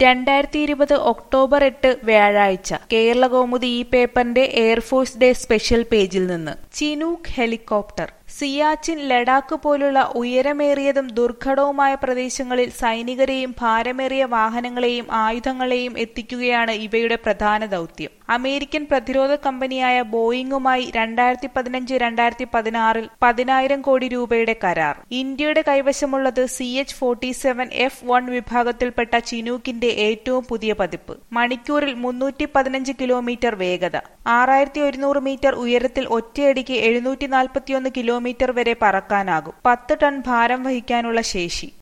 രണ്ടായിരത്തി ഇരുപത് ഒക്ടോബർ എട്ട് വ്യാഴാഴ്ച കേരളകൗമുദി ഈ പേപ്പറിന്റെ എയർഫോഴ്സ് ഡേ സ്പെഷ്യൽ പേജിൽ നിന്ന് ചിനൂക്ക് ഹെലികോപ്റ്റർ സിയാച്ചിൻ ലഡാക്ക് പോലുള്ള ഉയരമേറിയതും ദുർഘടവുമായ പ്രദേശങ്ങളിൽ സൈനികരെയും ഭാരമേറിയ വാഹനങ്ങളെയും ആയുധങ്ങളെയും എത്തിക്കുകയാണ് ഇവയുടെ പ്രധാന ദൗത്യം അമേരിക്കൻ പ്രതിരോധ കമ്പനിയായ ബോയിങ്ങുമായി രണ്ടായിരത്തി പതിനഞ്ച് രണ്ടായിരത്തി പതിനാറിൽ പതിനായിരം കോടി രൂപയുടെ കരാർ ഇന്ത്യയുടെ കൈവശമുള്ളത് C H forty seven F one വിഭാഗത്തിൽപ്പെട്ട ചിനൂക്കിന്റെ ഏറ്റവും പുതിയ പതിപ്പ് മണിക്കൂറിൽ മുന്നൂറ്റി പതിനഞ്ച് കിലോമീറ്റർ വേഗത ആറായിരത്തി ഒരുന്നൂറ് മീറ്റർ ഉയരത്തിൽ ഒറ്റയടിക്ക് എഴുന്നൂറ്റി നാൽപ്പത്തിയൊന്ന് കിലോമീറ്റർ വരെ പറക്കാനാകും പത്ത് ടൺ ഭാരം വഹിക്കാനുള്ള ശേഷി